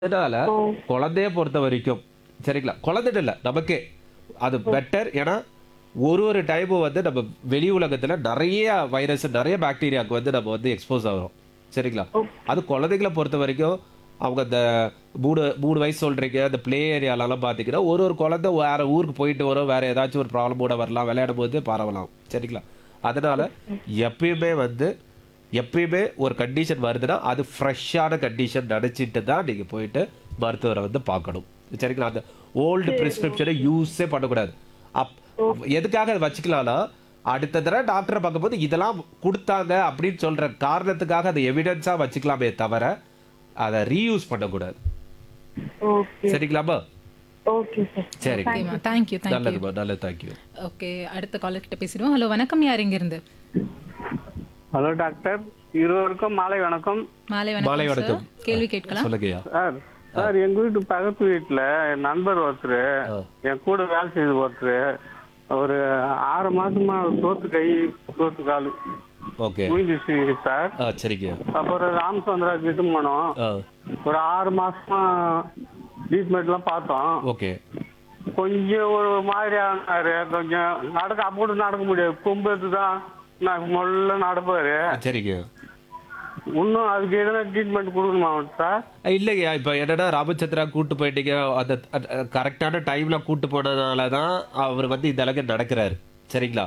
அதனால ஓ குழந்தைய பொறுத்த வரைக்கும் சரிங்களா குழந்தைன்னு இல்லை நமக்கே அது பெட்டர் ஏன்னா ஒரு ஒரு டைமும் வந்து நம்ம வெளி உலகத்துல நிறைய வைரஸ் நிறைய பாக்டீரியாவுக்கு வந்து நம்ம வந்து எக்ஸ்போஸ் ஆகிறோம் சரிங்களா அது குழந்தைகளை பொறுத்த வரைக்கும் அவங்க இந்த மூணு மூணு வயசு சொல்றீங்க அந்த ப்ளே ஏரியாலலாம் பார்த்தீங்கன்னா ஒரு ஒரு குழந்தை வேற ஊருக்கு போயிட்டு வரும் வேற ஏதாச்சும் ஒரு ப்ராப்ளமோட வரலாம் விளையாடும் போது பரவலாம் சரிங்களா அதனால எப்பயுமே வந்து எப்பயுமே ஒரு கண்டிஷன் வருதுன்னா அது ஃப்ரெஷ்ஷான கண்டிஷன் நினச்சிட்டு தான் நீங்கள் போயிட்டு மருத்துவரை வந்து பார்க்கணும் சரிங்களா அந்த ஓல்டு ப்ரிஸ்கிரிப்ஷனை யூஸே பண்ணக்கூடாது அப் எதுக்காக அதை வச்சுக்கலாம்னா அடுத்த தடவை டாக்டரை பார்க்கும்போது இதெல்லாம் கொடுத்தாங்க அப்படின்னு சொல்ற காரணத்துக்காக அதை எவிடன்ஸாக வச்சுக்கலாமே தவிர அதை ரீயூஸ் பண்ணக்கூடாது ஓகே சரிங்களாமா ஓகே சார் சரி ஓகேம்மா தேங்க்யூ தேங்க்யூ நல்லதுமா நல்லது தேங்க்யூ ஓகே அடுத்த காலர் கிட்ட பேசிடுவோம் ஹலோ வணக்கம் யார் இங்க இருந்து ஹலோ டாக்டர் இருவருக்கும் மாலை வணக்கம் மாலை மாலை வணக்கம் வணக்கம் சார் கேள்வி கேட்கலாம் சொல்லுங்கய்யா சார் சார் எங்க வீட்டு பக்கத்து வீட்டுல என் நண்பர் ஒருத்தர் ஆ. என் கூட வேலை செய்து ஒருத்தர் ஒரு ஆறு மாசமா சோத்து கை சோத்து கால் ஓகே முடிஞ்சிச்சு சார் ஆ சரிங்க அப்புறம் ராமச்சந்திரா கிட்ட போனோம் ஆ ஒரு ஆறு மாசமா ட்ரீட்மெண்ட் எல்லாம் பார்த்தோம் ஓகே கொஞ்சம் ஒரு மாதிரி ஆனாரு கொஞ்சம் நடக்க அப்படி நடக்க முடியாது கொம்பு எடுத்து தான் நான் முதல்ல நடப்பாரு சரிங்க இன்னும் அதுக்கு எதனா ட்ரீட்மெண்ட் கொடுக்கணுமா சார் இல்லைங்கய்யா இப்போ என்னன்னா ராமச்சந்திரா கூட்டு போயிட்டீங்க அந்த கரெக்டான டைம்ல கூட்டு போனதுனால தான் அவர் வந்து இந்த அளவுக்கு நடக்கிறாரு சரிங்களா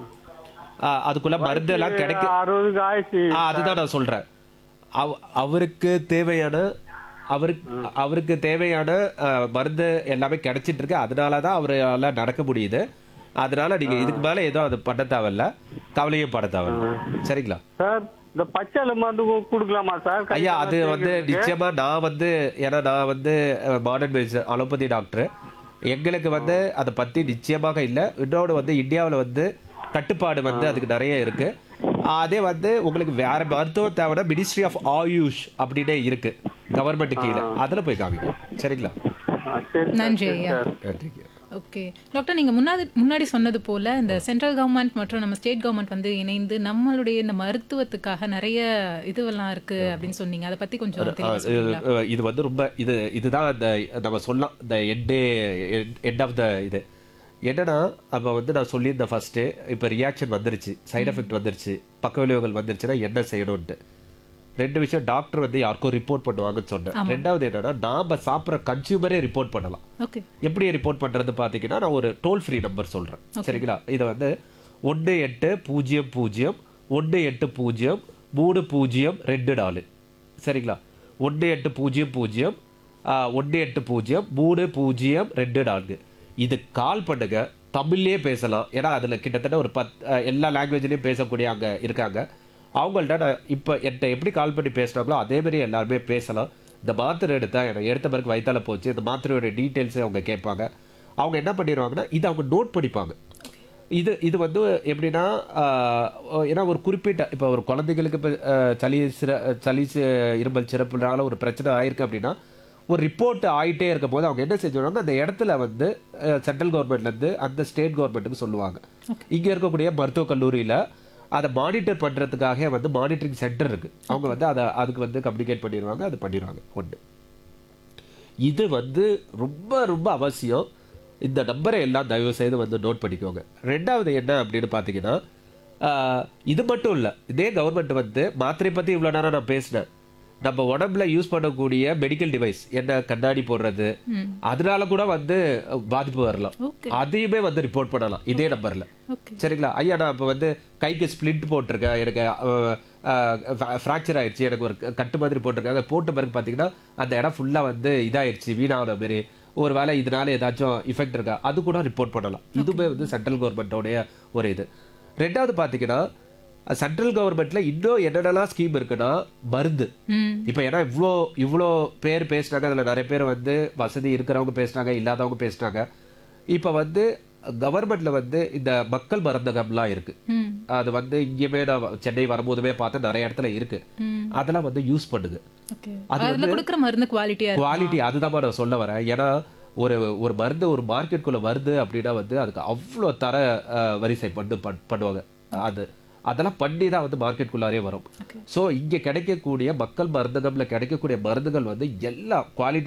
ஆ, அதுக்குள்ள மருந்து எல்லாம் கிடைக்க அறுபதுக்கு ஆயிடுச்சு ஆ, அதுதான் நான் சொல்றேன் அவ- அவருக்கு தேவையான அவருக்கு அவருக்கு தேவையான ஆ, மருந்து எல்லாமே கிடைச்சிட்டு இருக்கு அதனால தான் அவரால நடக்க முடியுது அதனால நீங்க இதுக்கு மேல எதுவும் அது பண்ண தேவையில்ல கவலையும் பட தேவையில்ல சரிங்களா சார் இந்த பச்சை மருந்து கு- கொடுக்கலாமா சார் கை ஐயா கால் அது வந்து தேய்க்கிறதுக்கு? நிச்சயமா நான் வந்து ஏன்னா நான் வந்து மாடர்ன் மெடிசன் அலோபதி டாக்டர் எங்களுக்கு வந்து அதை பத்தி நிச்சயமாக இல்லை இன்னொன்று வந்து இந்தியாவில் வந்து கட்டுப்பாடு வந்து அதுக்கு நிறைய இருக்கு அதே வந்து உங்களுக்கு வேற மருத்துவம் தேவைன்னா மினிஸ்ட்ரி ஆஃப் ஆயுஷ் அப்படின்னே இருக்கு கவர்மெண்ட் கீழே அதில் போய் காமிங்க சரிங்களா ஆ, சரி சார், நன்றி சரி ஐயா சார். நன்றிங்க ஓகே டாக்டர் நீங்க முன்னாடி முன்னாடி சொன்னது போல இந்த சென்ட்ரல் கவர்மெண்ட் மற்றும் நம்ம ஸ்டேட் கவர்மெண்ட் வந்து இணைந்து நம்மளுடைய இந்த மருத்துவத்துக்காக நிறைய இதுவெல்லாம் இருக்கு அப்படின்னு சொன்னீங்க அதை பத்தி கொஞ்சம் தெளிவா ஆ, சொல்றீங்களா? இது- இது வந்து ரொம்ப இது இதுதான் அந்த நம்ம சொல்லலாம் இந்த எண்டே எண்ட் ஆஃப் த இது என்னன்னா அப்போ வந்து நான் சொல்லியிருந்தேன் ஃபர்ஸ்ட்டு இப்போ ரியாக்ஷன் வந்துருச்சு சைடு எஃபெக்ட் வந்துருச்சு பக்க விளைவுகள் வந்துருச்சுன்னா என்ன செய்யணும்ட்டு ரெண்டு விஷயம் டாக்டர் வந்து யாருக்கும் ரிப்போர்ட் பண்ணுவாங்கன்னு சொன்னேன் ரெண்டாவது என்னன்னா நாம சாப்பிட்ற கன்சியூமரே ரிப்போர்ட் பண்ணலாம் ஓகே எப்படி ரிப்போர்ட் பண்றது பார்த்தீங்கன்னா நான் ஒரு டோல் ஃப்ரீ நம்பர் சொல்றேன் சரிங்களா இதை வந்து ஒன்று எட்டு பூஜ்ஜியம் பூஜ்ஜியம் ஒன்று எட்டு பூஜ்ஜியம் மூணு பூஜ்ஜியம் ரெண்டு நாலு சரிங்களா ஒன்று எட்டு பூஜ்ஜியம் பூஜ்ஜியம் ஒன்று எட்டு பூஜ்ஜியம் மூணு பூஜ்ஜியம் ரெண்டு நான்கு இது கால் பண்ணுங்க தமிழ்லயே பேசலாம் ஏன்னா அதில் கிட்டத்தட்ட ஒரு பத் அஹ், எல்லா லாங்குவேஜ்லேயும் பேசக்கூடிய அங்கே இருக்காங்க அவங்கள்ட்ட நான் இப்போ என்கிட்ட எப்படி கால் பண்ணி பேசுனாங்களோ அதே மாதிரி எல்லாருமே பேசலாம் இந்த மாத்திரை எடுத்தா எனக்கு எடுத்த பிறகு வயித்தால போச்சு இந்த மாத்திரையோட டீட்டெயில்ஸை அவங்க கேட்பாங்க அவங்க என்ன பண்ணிடுவாங்கன்னா இதை அவங்க நோட் பண்ணிப்பாங்க இது இது வந்து எப்படின்னா ஆஹ், ஏன்னா ஒரு குறிப்பிட்ட இப்போ ஒரு குழந்தைகளுக்கு இப்போ சளி சிற சளி சி- இருமல் சிறப்புனால ஒரு பிரச்சனை ஆயிருக்கு அப்படின்னா ஒரு ரிப்போர்ட் ஆயிட்டே இருக்கும் போது அவங்க என்ன செஞ்சுருவாங்க அந்த இடத்துல வந்து சென்ட்ரல் கவர்மெண்ட்லேருந்து அந்த ஸ்டேட் கவர்மெண்ட்டுக்கு சொல்லுவாங்க இங்கே இருக்கக்கூடிய மருத்துவக் கல்லூரியில் அதை மானிட்டர் பண்ணுறதுக்காக வந்து மானிட்டரிங் சென்டர் இருக்கு அவங்க வந்து அதை அதுக்கு வந்து கம்யூனிகேட் பண்ணிடுவாங்க அது பண்ணிடுவாங்க ஒன்று இது வந்து ரொம்ப ரொம்ப அவசியம் இந்த நம்பரை எல்லாம் தயவு செய்து வந்து நோட் பண்ணிக்கோங்க ரெண்டாவது என்ன அப்படின்னு பார்த்தீங்கன்னா ஆஹ், இது மட்டும் இல்லை இதே கவர்மெண்ட் வந்து மாத்திரை பற்றி இவ்வளோ நேரம் நான் பேசினேன் நம்ம உடம்புல யூஸ் பண்ணக்கூடிய மெடிக்கல் டிவைஸ் என்ன கண்ணாடி போடுறது அதனால கூட வந்து பாதிப்பு வரலாம் ஓகே அதையுமே வந்து ரிப்போர்ட் பண்ணலாம் இதே நம்பர்ல ஓகே சரிங்களா ஐயா நான் இப்போ வந்து கைக்கு ஸ்ப்ளிண்ட் போட்டிருக்கேன் எனக்கு ஃப்ராக்சர் ஆயிடுச்சு எனக்கு ஒரு க- கட்டு மாதிரி போட்டிருக்காங்க போட்ட பிறகு பார்த்தீங்கன்னா அந்த இடம் ஃபுல்லாக வந்து இதாயிடுச்சு வீணாகிற மாதிரி ஒரு வேளை இதனால ஏதாச்சும் இஃபெக்ட் இருக்கா அது கூட ரிப்போர்ட் பண்ணலாம் இதுவுமே வந்து சென்ட்ரல் கவர்மெண்ட்டோடைய ஒரு இது ரெண்டாவது பார்த்தீங்கன்னா சென்ட்ரல் கவர்மெண்ட்ல இன்னும் என்னென்னலாம் ஸ்கீம் இருக்குன்னா மருந்து ம் இப்போ ஏன்னா இவ்வளோ இவ்வளோ பேர் பேசுனாங்க அதில் நிறைய பேர் வந்து வசதி இருக்கிறவங்க பேசுனாங்க இல்லாதவங்க பேசுனாங்க இப்போ வந்து கவர்மெண்ட்ல வந்து இந்த மக்கள் மருந்தகம்லாம் இருக்கு ம் அது வந்து இங்கேயுமே நான் சென்னை வரும்போதுமே பார்த்தேன் நிறைய இடத்துல இருக்கு ம் அதெல்லாம் வந்து யூஸ் பண்ணுது ஓகே அதுல கொடுக்குற மருந்து குவாலிட்டியா இருக்கு குவாலிட்டி அதுதான் நான் சொல்ல வரேன் ஏன்னா ஒரு ஒரு மருந்து ஒரு மார்க்கெட்டுக்குள்ள வருது அப்படின்னா வந்து அதுக்கு அவ்வளோ தர அஹ், வரிசை பண்ணு பண்- பண்ணுவாங்க அது அதெல்லாம் பண்ணி தான் வந்து மார்க்கெட்டுக்குள்ளாரே வரும் Okay. ஸோ இங்கே கிடைக்கக்கூடிய மக்கள் மருந்தகம்ல கிடைக்கக்கூடிய மருந்துகள் வந்து எல்லா குவாலிட்டி